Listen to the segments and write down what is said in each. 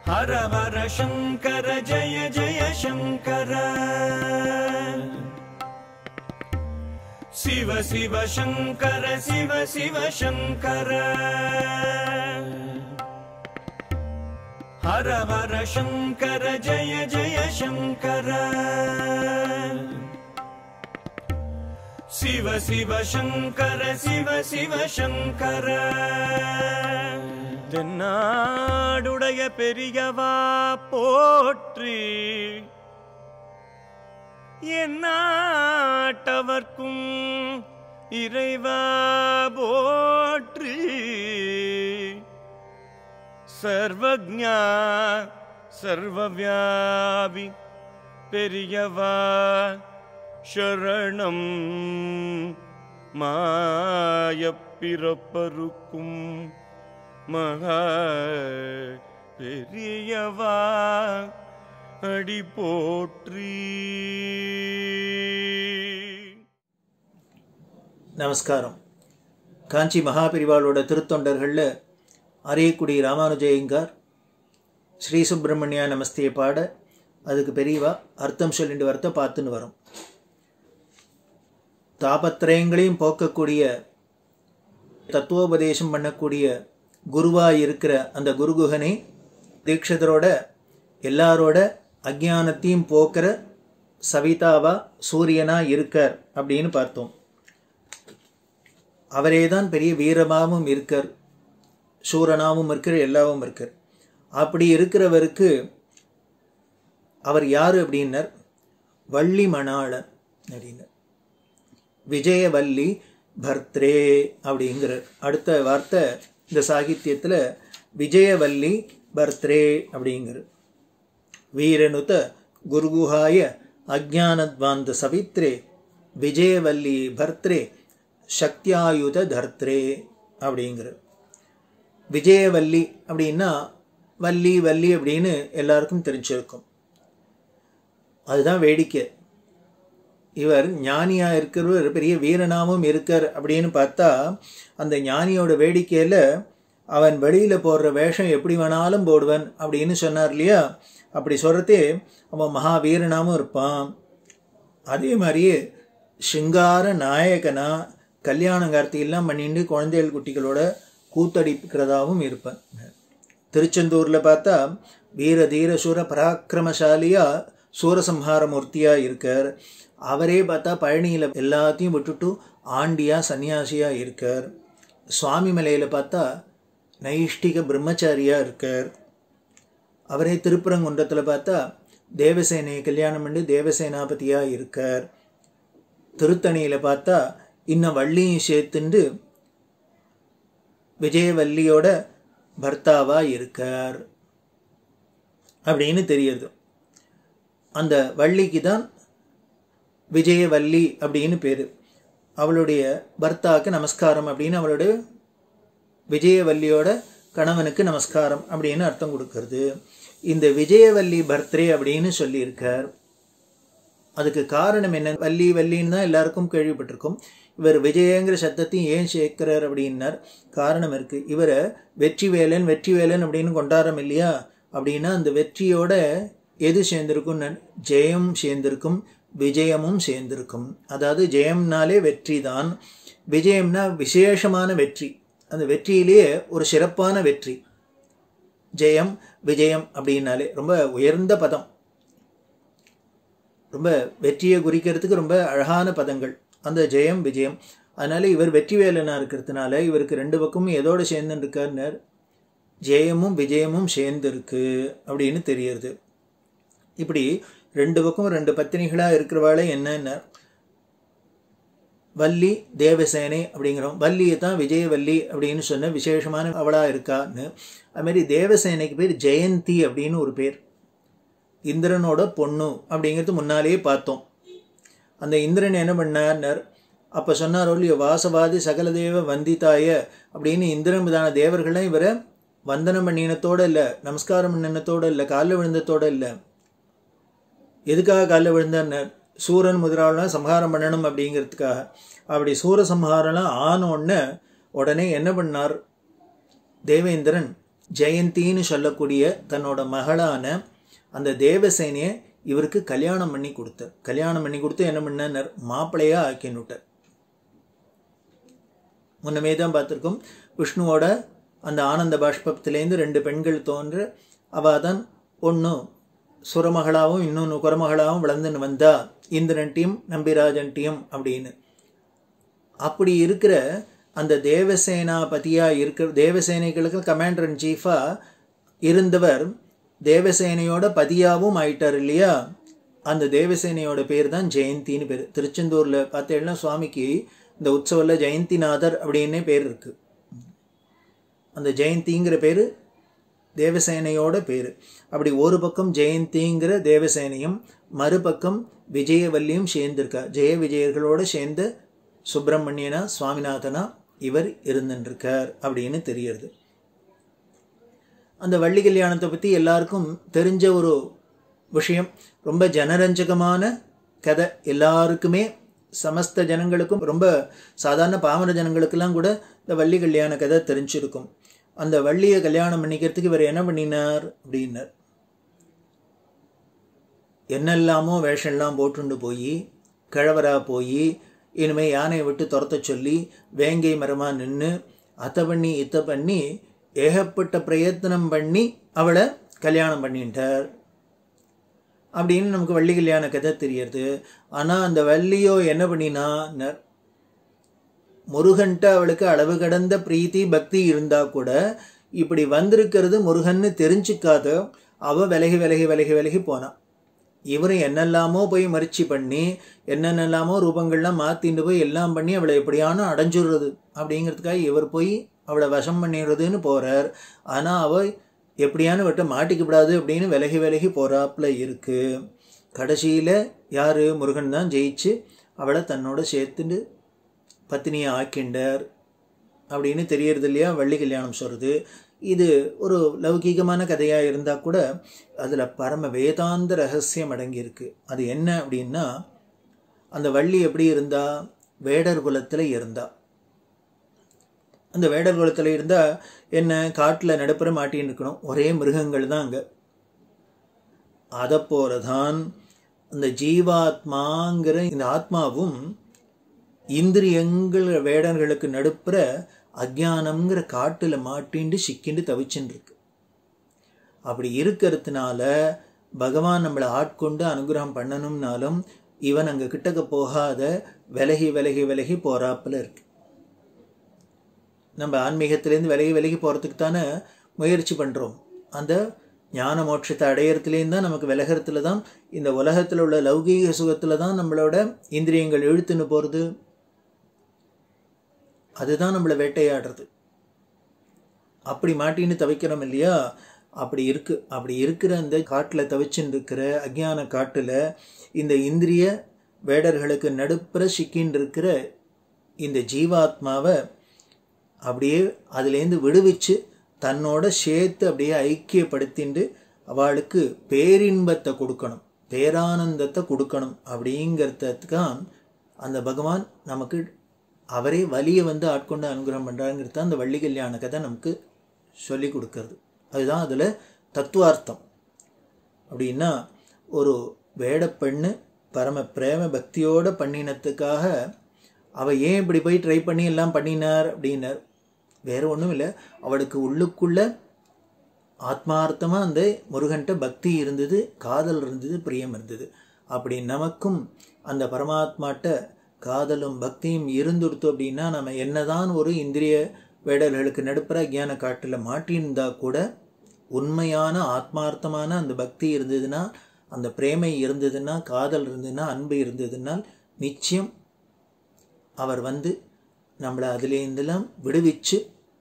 हर हर शङ्कर जय जय शङ्कर शिव शिव शङ्कर शिव शिव शङ्कर हर हर शङ्कर जय जय शङ्कर शिव शिव शङ्कर शिव शिव शङ्कर தென்னாடுடைய பெரியவா போற்றி எந்நாட்டவர்க்கும் இறைவா போற்றி சர்வஜா சர்வவியாபி பெரியவா சரணம் மாயப்பிறப்பருக்கும் மகா பெரியவா அடி போற்றி நமஸ்காரம் காஞ்சி மகாபிரிவாளோட திருத்தொண்டர்களில் அரியக்குடி ராமானுஜயங்கார் ஸ்ரீ சுப்பிரமணியா நமஸ்தியை பாட அதுக்கு பெரியவா அர்த்தம் சொல்லிட்டு வரத்த பார்த்துன்னு வரும் தாபத்திரயங்களையும் போக்கக்கூடிய தத்துவோபதேசம் பண்ணக்கூடிய குருவாக இருக்கிற அந்த குருகுகனே தீட்சிதரோட எல்லாரோட அஜானத்தையும் போக்குற சவிதாவா சூரியனா இருக்கார் அப்படின்னு பார்த்தோம் அவரே தான் பெரிய வீரமாகவும் இருக்கார் சூரனாகவும் இருக்கிற எல்லாவும் இருக்கார் அப்படி இருக்கிறவருக்கு அவர் யார் அப்படின்னர் வள்ளி மணாளன் அப்படின்னர் விஜயவல்லி பர்த்ரே அப்படிங்கிறார் அடுத்த வார்த்தை இந்த சாகித்யத்தில் விஜயவல்லி பர்த்ரே அப்படிங்கிற வீரனுத குருகுஹாய அஜானத்வாந்த சவித்ரே விஜயவல்லி பர்த்ரே சக்தியாயுத தர்த்ரே அப்படிங்கிற விஜயவல்லி அப்படின்னா வள்ளி வள்ளி அப்படின்னு எல்லாருக்கும் தெரிஞ்சிருக்கும் அதுதான் வேடிக்கை இவர் ஞானியாக இருக்கிறவர் பெரிய வீரனாகவும் இருக்கார் அப்படின்னு பார்த்தா அந்த ஞானியோட வேடிக்கையில் அவன் வெளியில் போடுற வேஷம் எப்படி வேணாலும் போடுவன் அப்படின்னு சொன்னார் இல்லையா அப்படி சொல்கிறதே அவன் மகாவீரனாகவும் இருப்பான் அதே மாதிரியே சிங்கார நாயகனா கல்யாணங்கார்த்தியெல்லாம் பண்ணிட்டு குழந்தைகள் குட்டிகளோட கூத்தடிக்கிறதாகவும் இருப்பான் திருச்செந்தூரில் பார்த்தா வீர தீர சூர பராக்கிரமசாலியாக சூரசம்ஹார மூர்த்தியாக இருக்கார் அவரே பார்த்தா பழனியில் எல்லாத்தையும் விட்டுட்டு ஆண்டியாக சன்னியாசியாக இருக்கார் சுவாமி மலையில் பார்த்தா நைஷ்டிக பிரம்மச்சாரியாக இருக்கார் அவரே திருப்பரங்குன்றத்தில் பார்த்தா தேவசேனையை கல்யாணம் பண்ணி தேவசேனாபதியாக இருக்கார் திருத்தணியில் பார்த்தா இன்னும் வள்ளியும் சேர்த்துண்டு விஜயவல்லியோட பர்த்தாவாக இருக்கார் அப்படின்னு தெரியுது அந்த வள்ளிக்கு தான் விஜயவல்லி அப்படின்னு பேர் அவளுடைய பர்த்தாக்கு நமஸ்காரம் அப்படின்னு அவளுடைய விஜயவல்லியோட கணவனுக்கு நமஸ்காரம் அப்படின்னு அர்த்தம் கொடுக்கறது இந்த விஜயவல்லி பர்த்ரே அப்படின்னு சொல்லியிருக்கார் அதுக்கு காரணம் என்ன வள்ளி வள்ளின்னு தான் எல்லாருக்கும் கேள்விப்பட்டிருக்கும் இவர் விஜயங்கிற சத்தத்தையும் ஏன் சேர்க்கிறார் அப்படின்னார் காரணம் இருக்குது இவரை வெற்றி வேலன் வெற்றி வேலன் அப்படின்னு கொண்டாடுறோம் இல்லையா அப்படின்னா அந்த வெற்றியோட எது சேர்ந்திருக்கும் ஜெயம் சேர்ந்திருக்கும் விஜயமும் சேர்ந்திருக்கும் அதாவது ஜெயம்னாலே வெற்றி தான் விஜயம்னா விசேஷமான வெற்றி அந்த வெற்றியிலேயே ஒரு சிறப்பான வெற்றி ஜெயம் விஜயம் அப்படின்னாலே ரொம்ப உயர்ந்த பதம் ரொம்ப வெற்றியை குறிக்கிறதுக்கு ரொம்ப அழகான பதங்கள் அந்த ஜெயம் விஜயம் அதனால இவர் வெற்றி வேலனாக இருக்கிறதுனால இவருக்கு ரெண்டு பக்கமும் எதோடு சேர்ந்துன்னு இருக்காருனர் ஜெயமும் விஜயமும் சேர்ந்துருக்கு அப்படின்னு தெரியறது இப்படி ரெண்டு பக்கம் ரெண்டு பத்தினிகளாக இருக்கிறவாளே என்னென்ன வள்ளி தேவசேனை அப்படிங்கிறோம் வள்ளியை தான் விஜயவல்லி அப்படின்னு சொன்ன விசேஷமான அவளாக இருக்கான்னு அதுமாரி தேவசேனைக்கு பேர் ஜெயந்தி அப்படின்னு ஒரு பேர் இந்திரனோட பொண்ணு அப்படிங்கிறது முன்னாலேயே பார்த்தோம் அந்த இந்திரன் என்ன பண்ணார்னர் அப்போ சொன்னாரோ இல்லையோ வாசவாதி சகலதேவ வந்திதாய அப்படின்னு இந்திரன் விதான தேவர்கள்லாம் இவரை வந்தனம் பண்ணினத்தோடு இல்லை நமஸ்காரம் பண்ணினத்தோடு இல்லை காலில் விழுந்தத்தோடு இல்லை எதுக்காக காலில் விழுந்தார் சூரன் முதலாவெல்லாம் சம்ஹாரம் பண்ணணும் அப்படிங்கிறதுக்காக அப்படி சூர சம்ஹாரம்லாம் ஆனோடனே உடனே என்ன பண்ணார் தேவேந்திரன் ஜெயந்தின்னு சொல்லக்கூடிய தன்னோட மகளான அந்த தேவசேனையை இவருக்கு கல்யாணம் பண்ணி கொடுத்தார் கல்யாணம் பண்ணி கொடுத்து என்ன பண்ணார் மாப்பிள்ளையா ஆக்கினுட்டார் முன்னமே தான் பார்த்துருக்கோம் விஷ்ணுவோட அந்த ஆனந்த பாஷ்பத்திலேருந்து ரெண்டு பெண்கள் தோன்ற அவள் தான் ஒன்று சுரமகளாகவும் இன்னொன்று குரமகளாகவும் வளர்ந்துன்னு வந்தா இந்திரன்ட்டியும் நம்பிராஜன்ட்டியும் அப்படின்னு அப்படி இருக்கிற அந்த தேவசேனாபதியாக இருக்கிற தேவசேனைகளுக்கு கமாண்டர் இன் சீஃபாக இருந்தவர் தேவசேனையோட பதியாவும் ஆயிட்டார் இல்லையா அந்த தேவசேனையோட பேர் தான் ஜெயந்தின்னு பேர் திருச்செந்தூரில் பார்த்தீங்கன்னா சுவாமிக்கு இந்த உற்சவத்தில் ஜெயந்திநாதர் அப்படின்னே பேர் இருக்கு அந்த ஜெயந்திங்கிற பேர் தேவசேனையோட பேர் அப்படி ஒரு பக்கம் ஜெயந்திங்கிற தேவசேனையும் மறுபக்கம் விஜயவல்லியும் சேர்ந்திருக்கா ஜெய விஜயர்களோட சேர்ந்த சுப்பிரமணியனா சுவாமிநாதனா இவர் இருந்துருக்கார் அப்படின்னு தெரியறது அந்த வள்ளி கல்யாணத்தை பற்றி எல்லாருக்கும் தெரிஞ்ச ஒரு விஷயம் ரொம்ப ஜனரஞ்சகமான கதை எல்லாருக்குமே சமஸ்த ஜனங்களுக்கும் ரொம்ப சாதாரண பாமர ஜனங்களுக்கெல்லாம் கூட இந்த வள்ளி கல்யாண கதை தெரிஞ்சிருக்கும் அந்த வள்ளியை கல்யாணம் பண்ணிக்கிறதுக்கு இவர் என்ன பண்ணினார் அப்படின்னார் என்னெல்லாமோ வேஷம்லாம் போட்டுண்டு போய் கிழவரா போய் இனிமே யானையை விட்டு துரத்த சொல்லி வேங்கை மரமாக நின்று அத்தை பண்ணி இத்தை பண்ணி ஏகப்பட்ட பிரயத்தனம் பண்ணி அவளை கல்யாணம் பண்ணிட்டார் அப்படின்னு நமக்கு வள்ளி கல்யாண கதை தெரியறது ஆனால் அந்த வள்ளியோ என்ன பண்ணினார் முருகன்ட்ட அவளுக்கு அளவு கடந்த பிரீத்தி பக்தி இருந்தா கூட இப்படி வந்திருக்கிறது முருகன்னு தெரிஞ்சுக்காத அவ விலகி விலகி விலகி விலகி போனான் இவர் என்னெல்லாமோ போய் மறிச்சு பண்ணி என்னென்னலாமோ ரூபங்கள்லாம் மாற்றிட்டு போய் எல்லாம் பண்ணி அவளை எப்படியான அடைஞ்சுடுறது அப்படிங்கிறதுக்காக இவர் போய் அவளை வசம் பண்ணிடுறதுன்னு போகிறார் ஆனால் அவள் எப்படியான விட்ட மாட்டிக்கப்படாது அப்படின்னு விலகி விலகி போகிறாப்புல இருக்கு கடைசியில் யார் முருகன் தான் ஜெயிச்சு அவளை தன்னோட சேர்த்துட்டு பத்தினியை ஆக்கிண்டார் அப்படின்னு தெரியறது இல்லையா வள்ளி கல்யாணம் சொல்கிறது இது ஒரு லௌகீகமான கதையாக இருந்தால் கூட அதில் பரம வேதாந்த ரகசியம் அடங்கியிருக்கு அது என்ன அப்படின்னா அந்த வள்ளி எப்படி இருந்தா வேடர் குலத்தில் இருந்தா அந்த வேடர் குலத்தில் இருந்தால் என்ன காட்டில் நடுப்புற மாட்டின்னு இருக்கணும் ஒரே மிருகங்கள் தான் அங்கே அதை போலதான் அந்த ஜீவாத்மாங்கிற இந்த ஆத்மாவும் இந்திரியங்கள் வேடர்களுக்கு நடுப்புற அஜானம்ங்கிற காட்டில் மாட்டிண்டு சிக்கிண்டு தவிச்சுன்னு இருக்கு அப்படி இருக்கிறதுனால பகவான் நம்மளை ஆட்கொண்டு அனுகிரகம் பண்ணணும்னாலும் இவன் அங்கே கிட்டக்க போகாத விலகி விலகி விலகி போறாப்புல இருக்கு நம்ம ஆன்மீகத்திலேருந்து விலகி விலகி போகிறதுக்கு தானே முயற்சி பண்ணுறோம் அந்த ஞான மோட்சத்தை அடையிறதுலேருந்து தான் நமக்கு விலகிறதுல தான் இந்த உலகத்தில் உள்ள லௌகீக சுகத்தில் தான் நம்மளோட இந்திரியங்கள் இழுத்துன்னு போகிறது அதுதான் நம்மளை வேட்டையாடுறது அப்படி மாட்டின்னு தவிக்கிறோம் இல்லையா அப்படி இருக்கு அப்படி இருக்கிற அந்த காட்டில் தவிச்சுன்னு இருக்கிற அஜ்ஞான காட்டில் இந்த இந்திரிய வேடர்களுக்கு நடுப்புற சிக்கின்னு இருக்கிற இந்த ஜீவாத்மாவை அப்படியே அதுலேருந்து விடுவிச்சு தன்னோட சேர்த்து அப்படியே ஐக்கியப்படுத்திண்டு அவளுக்கு பேரின்பத்தை கொடுக்கணும் பேரானந்தத்தை கொடுக்கணும் அப்படிங்கிறதுக்கான் அந்த பகவான் நமக்கு அவரே வலியை வந்து ஆட்கொண்டு அனுகிரகம் பண்ணுறாங்கிறது தான் அந்த வள்ளி கல்யாண கதை நமக்கு சொல்லி கொடுக்கறது அதுதான் அதில் தத்துவார்த்தம் அப்படின்னா ஒரு வேடப்பெண்ணு பரம பிரேம பக்தியோட பண்ணினத்துக்காக அவள் ஏன் இப்படி போய் ட்ரை பண்ணி எல்லாம் பண்ணினார் அப்படின்னார் வேற ஒன்றும் இல்லை அவளுக்கு உள்ளுக்குள்ள ஆத்மார்த்தமாக அந்த முருகன்ட்ட பக்தி இருந்தது காதல் இருந்தது பிரியம் இருந்தது அப்படி நமக்கும் அந்த பரமாத்மாட்ட காதலும் பக்தியும் இருந்துடுத்து அப்படின்னா நம்ம என்னதான் ஒரு இந்திரிய வேடர்களுக்கு நடுப்புற ஞான காட்டில் மாட்டியிருந்தா கூட உண்மையான ஆத்மார்த்தமான அந்த பக்தி இருந்ததுன்னா அந்த பிரேமை இருந்ததுன்னா காதல் இருந்ததுன்னா அன்பு இருந்ததுன்னா நிச்சயம் அவர் வந்து நம்மளை அதுலேருந்தெல்லாம் விடுவிச்சு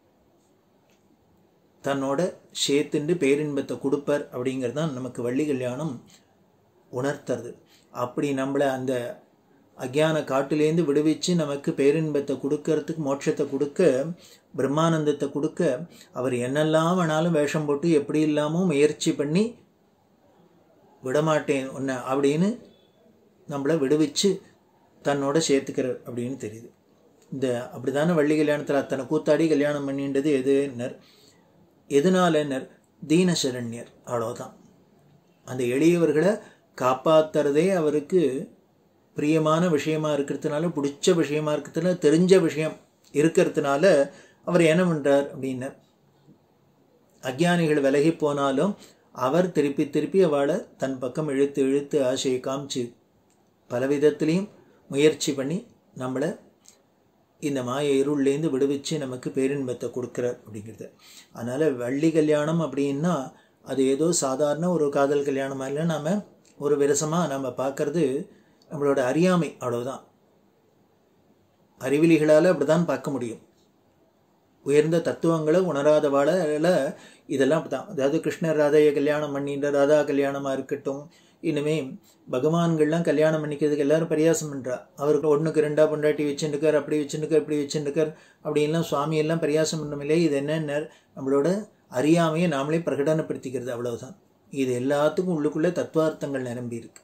தன்னோட சேர்த்துண்டு பேரின்பத்தை கொடுப்பார் அப்படிங்கிறது தான் நமக்கு வள்ளி கல்யாணம் உணர்த்துறது அப்படி நம்மளை அந்த அஜான காட்டிலேருந்து விடுவிச்சு நமக்கு பேரின்பத்தை கொடுக்கறதுக்கு மோட்சத்தை கொடுக்க பிரம்மானந்தத்தை கொடுக்க அவர் என்னெல்லாம் வேணாலும் வேஷம் போட்டு எப்படி இல்லாமல் முயற்சி பண்ணி விடமாட்டேன் உன்னை அப்படின்னு நம்மளை விடுவிச்சு தன்னோட சேர்த்துக்கிறார் அப்படின்னு தெரியுது இந்த அப்படிதானே வள்ளி கல்யாணத்தில் அத்தனை கூத்தாடி கல்யாணம் பண்ணின்றது எதுன்னர் எதனாலன்னர் தீனசரண்யர் அவ்வளோதான் அந்த எளியவர்களை காப்பாத்துறதே அவருக்கு பிரியமான விஷயமா இருக்கிறதுனால பிடிச்ச விஷயமா இருக்கிறதுனால தெரிஞ்ச விஷயம் இருக்கிறதுனால அவர் என்ன பண்றார் அப்படின்னா அஜ்ஞானிகள் விலகி போனாலும் அவர் திருப்பி திருப்பி அவளை தன் பக்கம் இழுத்து இழுத்து ஆசையை காமிச்சு பலவிதத்திலையும் முயற்சி பண்ணி நம்மளை இந்த மாய இருள்லேருந்து விடுவிச்சு நமக்கு பேரின்பத்தை கொடுக்குறார் அப்படிங்கிறது அதனால் வள்ளி கல்யாணம் அப்படின்னா அது ஏதோ சாதாரண ஒரு காதல் கல்யாணம் இல்லை நாம் ஒரு விரசமாக நம்ம பார்க்கறது நம்மளோட அறியாமை அவ்வளவுதான் அறிவிலிகளால் அப்படி தான் பார்க்க முடியும் உயர்ந்த தத்துவங்களை உணராதவாழ இதெல்லாம் அப்படிதான் அதாவது கிருஷ்ணர் ராதையை கல்யாணம் பண்ணின்ற ராதா கல்யாணமாக இருக்கட்டும் இனிமே பகவான்கள்லாம் கல்யாணம் பண்ணிக்கிறதுக்கு எல்லாரும் பரியாசம் பண்ணுறா அவருக்கு ஒன்றுக்கு ரெண்டா பொண்டாட்டி வச்சுருக்கார் அப்படி வச்சுருக்கார் இப்படி வச்சுருக்கார் அப்படின்லாம் சுவாமி எல்லாம் பரியாசம் பண்ணமில்லை இது என்னென்ன நம்மளோட அறியாமையை நாமளே பிரகடனப்படுத்திக்கிறது அவ்வளவுதான் இது எல்லாத்துக்கும் உள்ளுக்குள்ளே தத்துவார்த்தங்கள் நிரம்பி இருக்கு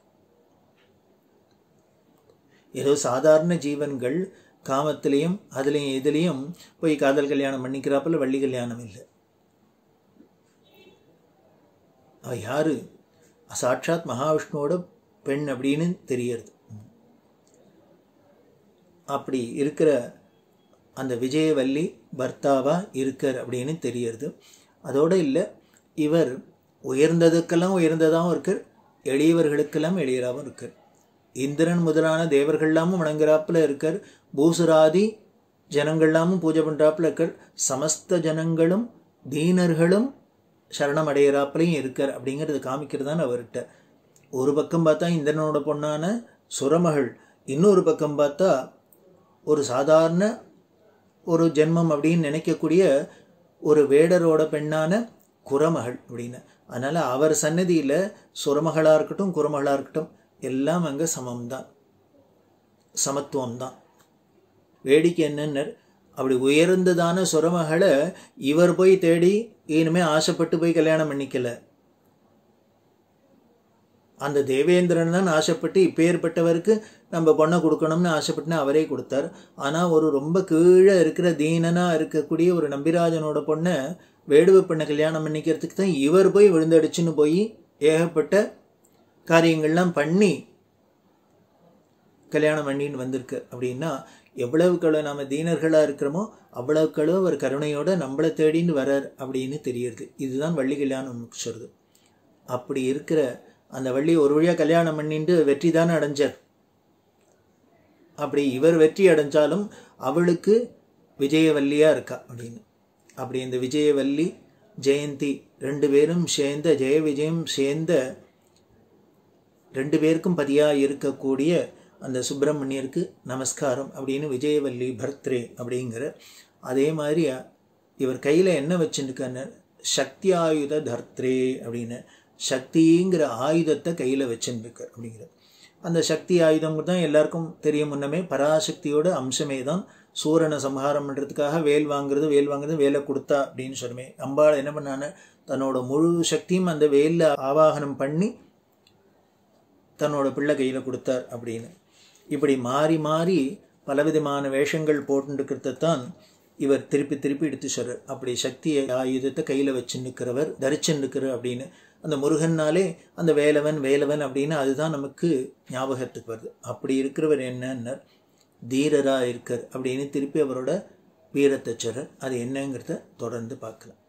ஏதோ சாதாரண ஜீவன்கள் காமத்திலையும் அதுலேயும் இதுலேயும் போய் காதல் கல்யாணம் பண்ணிக்கிறாப்புல வள்ளி கல்யாணம் இல்லை அவ யாரு சாட்சாத் மகாவிஷ்ணுவோட பெண் அப்படின்னு தெரியறது அப்படி இருக்கிற அந்த விஜயவல்லி பர்த்தாவா இருக்கார் அப்படின்னு தெரியறது அதோடு இல்லை இவர் உயர்ந்ததுக்கெல்லாம் உயர்ந்ததாகவும் இருக்கார் எளியவர்களுக்கெல்லாம் எளியராகவும் இருக்கார் இந்திரன் முதலான தேவர்கள்லாமும் வணங்குறாப்புல இருக்கார் பூசுராதி ஜனங்கள்லாமும் பூஜை பண்ணுறாப்புல இருக்கார் சமஸ்த ஜனங்களும் தீனர்களும் சரணம் அடையிறாப்புலையும் இருக்கார் அப்படிங்கிறது காமிக்கிறதான் அவர்கிட்ட ஒரு பக்கம் பார்த்தா இந்திரனோட பொண்ணான சுரமகள் இன்னொரு பக்கம் பார்த்தா ஒரு சாதாரண ஒரு ஜென்மம் அப்படின்னு நினைக்கக்கூடிய ஒரு வேடரோட பெண்ணான குரமகள் அப்படின்னு அதனால் அவர் சன்னதியில் சுரமகளாக இருக்கட்டும் குரமகளாக இருக்கட்டும் எல்லாம் அங்கே சமம்தான் சமத்துவம் தான் வேடிக்கை என்னன்னு அப்படி உயர்ந்ததான சுரமகளை இவர் போய் தேடி இனிமே ஆசைப்பட்டு போய் கல்யாணம் பண்ணிக்கல அந்த தேவேந்திரன் தான் ஆசைப்பட்டு இப்பேற்பட்டவருக்கு நம்ம பொண்ணை கொடுக்கணும்னு ஆசைப்பட்டுன்னு அவரே கொடுத்தார் ஆனால் ஒரு ரொம்ப கீழே இருக்கிற தீனனாக இருக்கக்கூடிய ஒரு நம்பிராஜனோட பொண்ணை வேடுவ பெண்ணை கல்யாணம் பண்ணிக்கிறதுக்கு தான் இவர் போய் விழுந்தடிச்சுன்னு போய் ஏகப்பட்ட காரியங்கள்லாம் பண்ணி கல்யாணம் பண்ணின்னு வந்திருக்கு அப்படின்னா எவ்வளவுக்களோ நாம் தீனர்களாக இருக்கிறோமோ அவ்வளவுக்களோ அவர் கருணையோட நம்மளை தேடின்னு வரார் அப்படின்னு தெரியுது இதுதான் வள்ளி கல்யாணம் சொல்றது அப்படி இருக்கிற அந்த வள்ளி ஒரு வழியாக கல்யாணம் பண்ணிட்டு வெற்றி தானே அடைஞ்சார் அப்படி இவர் வெற்றி அடைஞ்சாலும் அவளுக்கு விஜயவல்லியாக இருக்கா அப்படின்னு அப்படி இந்த விஜயவல்லி ஜெயந்தி ரெண்டு பேரும் சேர்ந்த ஜெய விஜயம் சேர்ந்த ரெண்டு பேருக்கும் பதியாக இருக்கக்கூடிய அந்த சுப்பிரமணியருக்கு நமஸ்காரம் அப்படின்னு விஜயவல்லி பர்த்ரே அப்படிங்கிற அதே மாதிரி இவர் கையில் என்ன வச்சுருக்கான்னு சக்தி ஆயுத தர்த்ரே அப்படின்னு சக்திங்கிற ஆயுதத்தை கையில் வச்சுருக்கார் அப்படிங்கிற அந்த சக்தி ஆயுதம் தான் எல்லாருக்கும் தெரியும் முன்னமே பராசக்தியோட அம்சமே தான் சூரனை சம்ஹாரம் பண்ணுறதுக்காக வேல் வாங்குறது வேல் வாங்குறது வேலை கொடுத்தா அப்படின்னு சொல்லுமே அம்பாள் என்ன பண்ணான்னு தன்னோட முழு சக்தியும் அந்த வேலில் ஆவாகனம் பண்ணி தன்னோட பிள்ளை கையில் கொடுத்தார் அப்படின்னு இப்படி மாறி மாறி பலவிதமான வேஷங்கள் போட்டுருக்கிறத தான் இவர் திருப்பி திருப்பி எடுத்து சொல்றார் அப்படி சக்தி ஆயுதத்தை கையில் வச்சு நிற்கிறவர் தரிச்சு நிற்கிற அப்படின்னு அந்த முருகன்னாலே அந்த வேலவன் வேலவன் அப்படின்னு அதுதான் நமக்கு ஞாபகத்துக்கு வருது அப்படி இருக்கிறவர் என்னன்னர் தீரராக இருக்கார் அப்படின்னு திருப்பி அவரோட வீரத்தை சொல்றார் அது என்னங்கிறத தொடர்ந்து பார்க்கலாம்